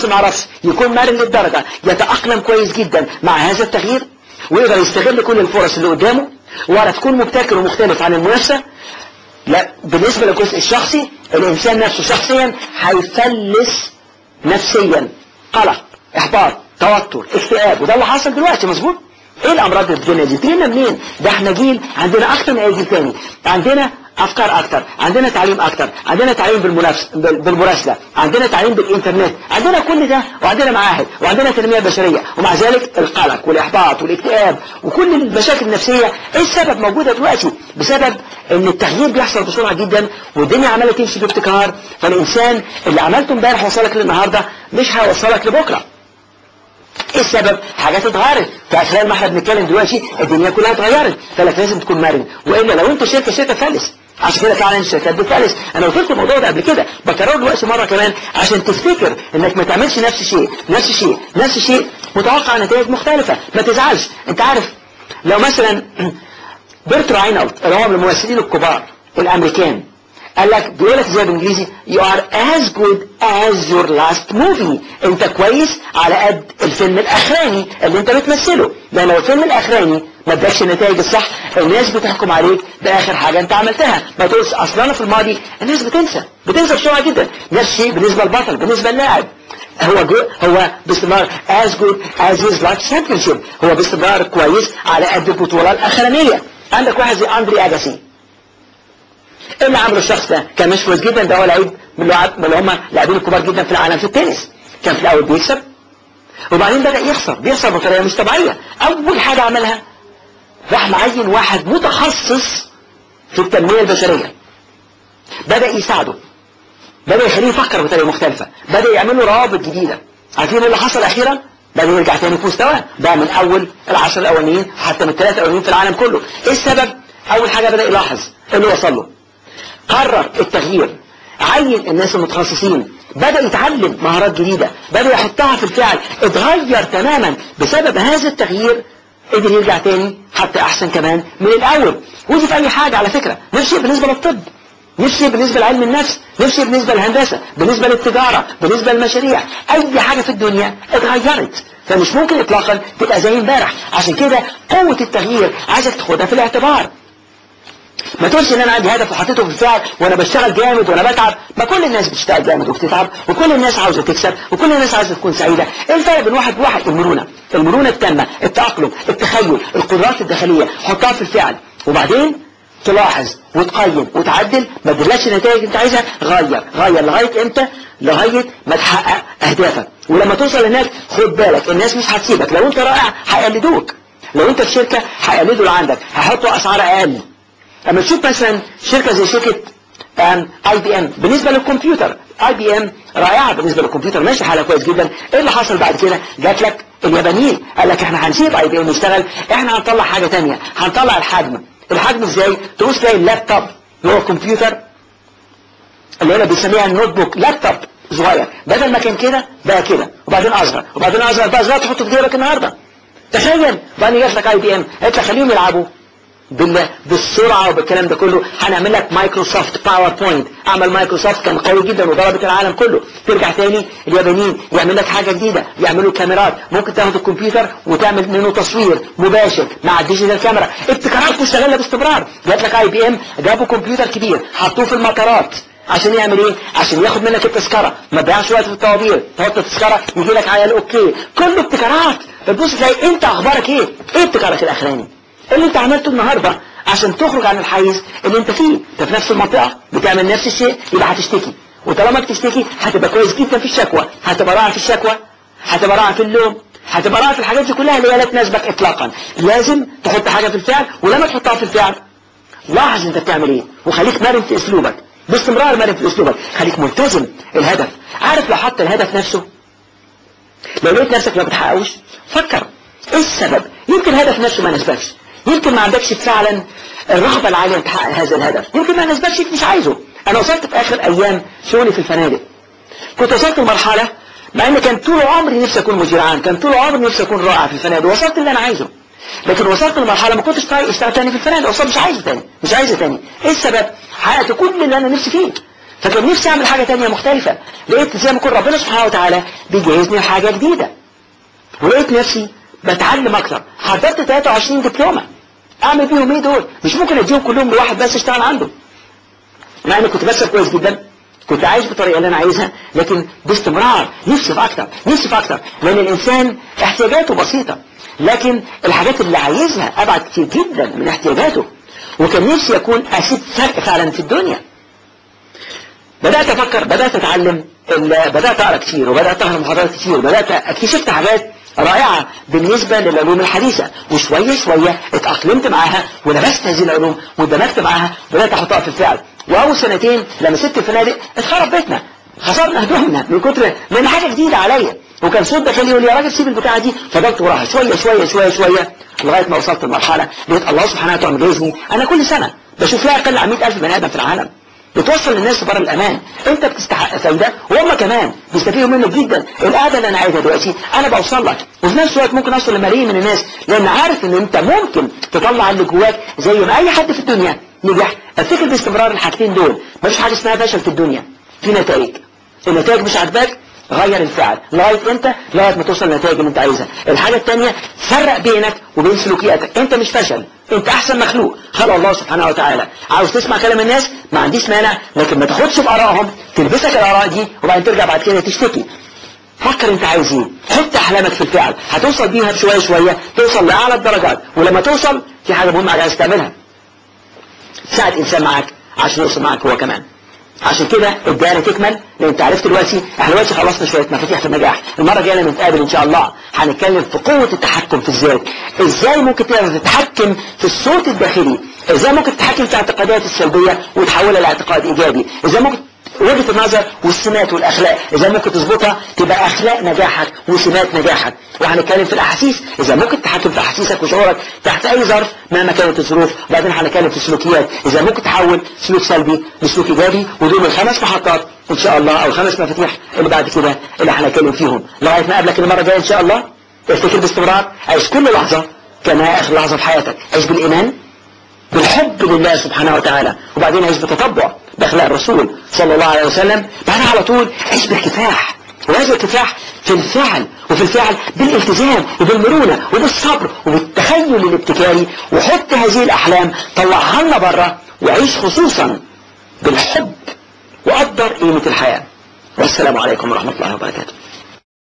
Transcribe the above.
شخص ما عرفش يكون مرن للدرجة يتأقلم كويس جدا مع هذا التغيير ويقدر يستغل كل الفرص اللي قدامه ولا تكون مبتكر ومختلف عن المنافسة لا بالنسبة للجزء الشخصي الإنسان نفسه شخصيا هيفلس نفسيا قلق إحباط توتر اكتئاب وده اللي حصل دلوقتي مظبوط ايه الامراض اللي في الدنيا دي تجينا منين ده احنا جيل عندنا اكتر من اي جيل تاني عندنا افكار اكتر عندنا تعليم اكتر عندنا تعليم بالمنافس بالمراسله عندنا تعليم بالانترنت عندنا كل ده وعندنا معاهد وعندنا تنميه بشريه ومع ذلك القلق والاحباط والاكتئاب وكل المشاكل النفسيه ايه السبب موجوده دلوقتي بسبب ان التغيير بيحصل بسرعه جدا والدنيا عماله تمشي بابتكار فالانسان اللي عملته امبارح وصلك للنهارده مش هيوصلك لبكره ايه السبب حاجات اتغيرت فاخلال ما احنا بنتكلم دلوقتي الدنيا كلها اتغيرت فلك لازم تكون مرن والا لو انت شركه شركه فلس عشان كده فعلا الشركات بتفلس انا قلت لكم الموضوع ده قبل كده بكرره دلوقتي مره كمان عشان تفتكر انك ما تعملش نفس الشيء نفس الشيء نفس الشيء متوقع نتائج مختلفه ما تزعلش انت عارف لو مثلا بيرت راينولد اللي هو من الممثلين الكبار الامريكان قال لك بيقول لك ازاي بالانجليزي you are as good as your last movie انت كويس على قد الفيلم الاخراني اللي انت بتمثله لان لو الفيلم الاخراني ما ادكش النتائج الصح الناس بتحكم عليك باخر حاجه انت عملتها ما تقولش اصل انا في الماضي الناس بتنسى بتنسى بسرعه جدا نفس الشيء بالنسبه للبطل بالنسبه للاعب هو جو هو باستمرار as good as his last championship هو باستمرار كويس على قد البطوله الاخرانيه عندك واحد زي اندري اجاسي ايه اللي عمله الشخص ده كان مش كويس جدا ده هو لعيب من اللي هم لاعبين الكبار جدا في العالم في التنس كان في الاول بيكسب وبعدين بدأ يخسر بيخسر بطريقة مش طبيعية اول حاجة عملها راح معين واحد متخصص في التنمية البشرية بدأ يساعده بدأ يخليه يفكر بطريقة مختلفة بدأ يعمل له روابط جديدة عارفين ايه اللي حصل اخيرا بدأ يرجع تاني في مستواه ده من اول العشر الاولانيين حتى من الثلاثة الاولانيين في العالم كله ايه السبب اول حاجة بدأ يلاحظ إيه اللي وصل له قرر التغيير عين الناس المتخصصين بدأ يتعلم مهارات جديدة بدأ يحطها في الفعل اتغير تماما بسبب هذا التغيير قدر يرجع تاني حتى احسن كمان من الاول ودي في اي حاجة على فكرة نفس بالنسبة للطب نفس بالنسبة لعلم النفس نفس بالنسبة للهندسة بالنسبة للتجارة بالنسبة للمشاريع اي حاجة في الدنيا اتغيرت فمش ممكن اطلاقا تبقى زي امبارح عشان كده قوة التغيير عايزك تاخدها في الاعتبار ما تقولش ان انا عندي هدف وحطيته في الفعل وانا بشتغل جامد وانا بتعب ما كل الناس بتشتغل جامد وبتتعب وكل الناس عاوزه تكسب وكل الناس عاوزه تكون سعيده ايه الفرق بين واحد وواحد المرونه المرونه التامه التاقلم التخيل القدرات الداخليه حطها في الفعل وبعدين تلاحظ وتقيم وتعدل ما تدلكش النتائج انت عايزها غير غير لغايه امتى لغايه ما تحقق اهدافك ولما توصل هناك خد بالك الناس مش هتسيبك لو انت رائع هيقلدوك لو انت في شركه هيقلدوا اللي عندك هيحطوا اسعار اقل اما تشوف مثلا شركة زي شركة اي بي ام بالنسبة للكمبيوتر اي بي ام رائعة بالنسبة للكمبيوتر ماشي حالها كويس جدا ايه اللي حصل بعد كده جات لك اليابانيين قال لك احنا هنسيب اي بي ام يشتغل احنا هنطلع حاجة تانية هنطلع الحجم الحجم ازاي تبص تلاقي اللابتوب اللي هو الكمبيوتر اللي هنا بيسميها النوت بوك لابتوب صغير بدل ما كان كده بقى كده وبعدين اصغر وبعدين اصغر بقى صغير تحطه في جيبك النهارده تخيل بعدين جات لك اي بي ام قالت لك خليهم يلعبوا بال... بالسرعة وبالكلام ده كله هنعمل لك مايكروسوفت باوربوينت اعمل مايكروسوفت كان قوي جدا وضربت العالم كله ترجع تاني اليابانيين يعمل لك حاجة جديدة يعملوا كاميرات ممكن تاخد الكمبيوتر وتعمل منه تصوير مباشر مع الديجيتال كاميرا ابتكارات مستغلة باستمرار جات لك اي بي ام جابوا كمبيوتر كبير حطوه في المطارات عشان يعمل ايه عشان ياخد منك التذكرة ما تضيعش وقت في الطوابير تحط التذكرة يجي لك على الاوكي كله ابتكارات فتبص تلاقي انت اخبارك ايه ايه ابتكارك الاخراني اللي انت عملته النهاردة عشان تخرج عن الحيز اللي انت فيه انت في نفس المنطقة بتعمل نفس الشيء يبقى هتشتكي وطالما بتشتكي هتبقى كويس جدا في الشكوى هتبقى رائع في الشكوى هتبقى رائع في اللوم هتبقى رائع في الحاجات دي كلها اللي هي لا تناسبك اطلاقا لازم تحط حاجة في الفعل ولما تحطها في الفعل لاحظ انت بتعمل ايه وخليك مرن في اسلوبك باستمرار مرن في اسلوبك خليك ملتزم الهدف عارف لو حط الهدف نفسه لو لقيت نفسك ما بتحققوش فكر ايه السبب يمكن الهدف نفسه ما نسبكش يمكن ما عندكش فعلا الرغبة العالية تحقق هذا الهدف يمكن ما نسبكش مش عايزه انا وصلت في اخر ايام شغلي في الفنادق كنت وصلت لمرحلة مع ان كان طول عمري نفسي اكون مدير عام كان طول عمري نفسي اكون رائع في الفنادق وصلت اللي انا عايزه لكن وصلت لمرحلة ما كنتش طايق اشتغل تاني في الفنادق وصلت مش عايزه تاني مش عايزه تاني ايه السبب حققت كل اللي انا نفسي فيه فكان نفسي اعمل حاجة تانية مختلفة لقيت زي ما يكون ربنا سبحانه وتعالى بيجهزني لحاجة جديدة ولقيت نفسي بتعلم اكتر حضرت 23 دبلومة اعمل بيهم ايه دول مش ممكن اديهم كلهم لواحد بس اشتغل عنده مع اني كنت بكسب كويس جدا كنت عايش بالطريقة اللي انا عايزها لكن باستمرار نفسي في اكتر نفسي في اكتر لان الانسان احتياجاته بسيطة لكن الحاجات اللي عايزها ابعد كتير جدا من احتياجاته وكان نفسي اكون اسيب فرق فعلا في الدنيا بدأت افكر بدأت اتعلم بدأت اقرا كتير وبدأت احضر محاضرات كتير وبدأت اكتشفت حاجات رائعة بالنسبة للعلوم الحديثة وشوية شوية اتأقلمت معاها ولبست هذه العلوم واندمجت معاها وبدأت احطها في الفعل واول سنتين لما سبت الفنادق اتخرب بيتنا خسرنا هدومنا من كتر من حاجة جديدة عليا وكان صوت داخلي يقول لي يا راجل سيب البتاعة دي فضلت وراها شوية شوية شوية شوية لغاية ما وصلت لمرحلة لقيت الله سبحانه وتعالى مجهزني انا كل سنة بشوف لا اقل عن 100000 بني ادم في العالم بتوصل للناس بره الامان انت بتستحق فايده وهم كمان بيستفيدوا منك جدا القعده اللي انا عايزها دلوقتي انا بوصل لك وفي نفس الوقت ممكن اوصل لملايين من الناس لان عارف ان انت ممكن تطلع اللي جواك زي ما اي حد في الدنيا نجح افتكر باستمرار الحاجتين دول مفيش حاجه اسمها فشل في الدنيا في نتائج النتائج مش عاجباك غير الفعل لغايه انت لغايه ما توصل للنتائج اللي انت عايزها الحاجه الثانيه فرق بينك وبين سلوكياتك انت مش فشل انت احسن مخلوق خلق الله سبحانه وتعالى عاوز تسمع كلام الناس ما عنديش مانع لكن ما تاخدش بارائهم تلبسك الاراء دي وبعدين ترجع بعد كده تشتكي فكر انت عايز ايه حط احلامك في الفعل هتوصل بيها بشويه شويه توصل لاعلى الدرجات ولما توصل في حاجه مهمه عايز تعملها ساعد انسان معاك عشان يوصل معاك هو كمان عشان كده الدائرة تكمل لان انت عرفت دلوقتي احنا دلوقتي خلصنا شوية مفاتيح في النجاح المرة الجاية لما نتقابل ان شاء الله هنتكلم في قوة التحكم في الذات ازاي ممكن تقدر تتحكم في الصوت الداخلي ازاي ممكن تتحكم في الاعتقادات السلبية وتحولها لاعتقاد ايجابي ازاي ممكن وجهة النظر والسمات والاخلاق ازاي ممكن تظبطها تبقى اخلاق نجاحك وسمات نجاحك وهنتكلم في الاحاسيس ازاي ممكن تتحكم في احاسيسك وشعورك تحت اي ظرف مهما كانت الظروف وبعدين هنتكلم في السلوكيات ازاي ممكن تحول سلوك سلبي لسلوك ايجابي ودول الخمس محطات ان شاء الله او الخمس مفاتيح اللي بعد كده اللي هنتكلم فيهم لغايه ما اقابلك المره الجايه ان شاء الله افتكر باستمرار عيش كل لحظه كانها اخر لحظه في حياتك عيش بالايمان بالحب لله سبحانه وتعالى وبعدين عيش بتطبع باخلاق الرسول صلى الله عليه وسلم بعدين على طول عيش بالكفاح وهذا الكفاح في الفعل وفي الفعل بالالتزام وبالمرونة وبالصبر وبالتخيل الابتكاري وحط هذه الأحلام طلعها لنا بره وعيش خصوصا بالحب وقدر قيمة الحياة والسلام عليكم ورحمة الله وبركاته